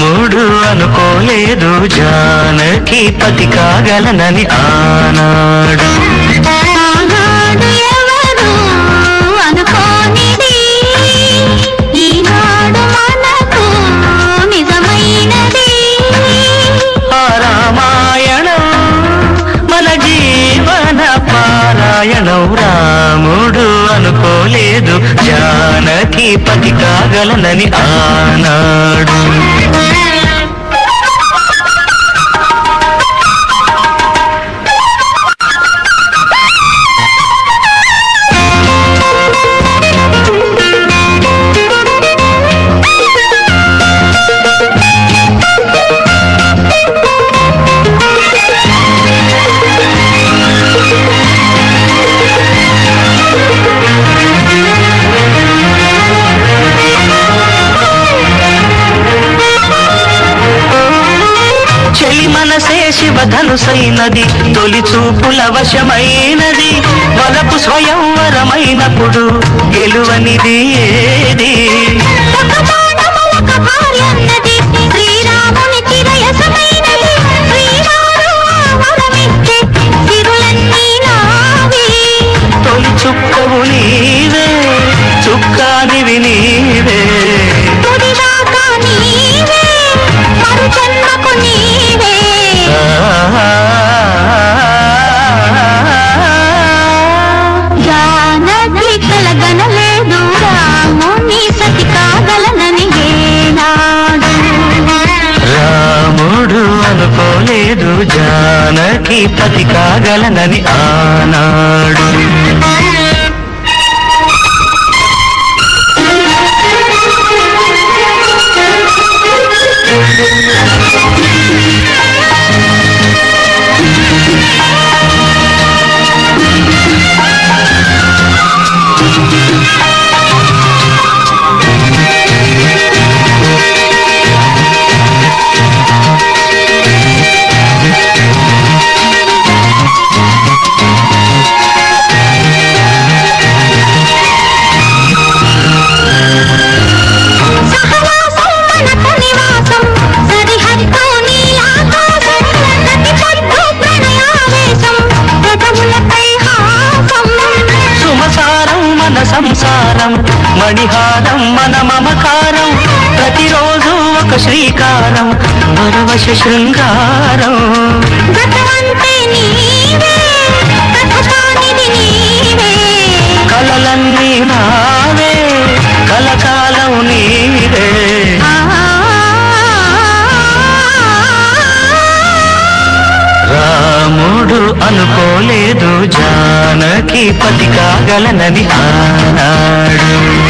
రాముడు అనుకోలేదు జానకి పతి కాగలనని ఆనాడు ఆనాడు ఎవరు అనుకోనిది ఈనాడు మనకు నిజమైనది ఆ రామాయణం మన జీవన పారాయణం రాముడు అనుకోలేదు జానకి పతి కాగలనని ఆనాడు చెలి మనసే శివధనుసైనది తొలి చూపుల వశమైనది వలపు స్వయంవరమైనప్పుడు గెలువనిది ఏది ఒక బాణములక భార్యన్నది శ్రీరాముని చిరయసమైనది శ్రీవారు వరమిచ్చే తిరులన్నీ నావి తొలి చుక్కవు నీవే చుక్కానివి నీవే తుడిదాకా నీవే మరు జన్మకు నీవే జానకి కలగనలేదు రాముని సతి కాగలనని ఏనాడు రాముడు అనుకోలేదు జానకి పతి కాగలనని ఆనాడు సహవాసం మనకు నివాసం సరిహద్దు నీలాకాశం ప్రతి పొద్దు ప్రణయావేశం పెదవులపై హాసం సుమసారం మన సంసారం మణిహారం మన మమకారం ప్రతిరోజు ఒక శ్రీకారం పరవశ శృంగారం గతమంతే నీవే కథకానిది నీవే కలలన్నీ నావే కలకాలం నీవే ఆ రాముడు అనుకోలేదు జానకి పతి కాగలనని ఆనాడు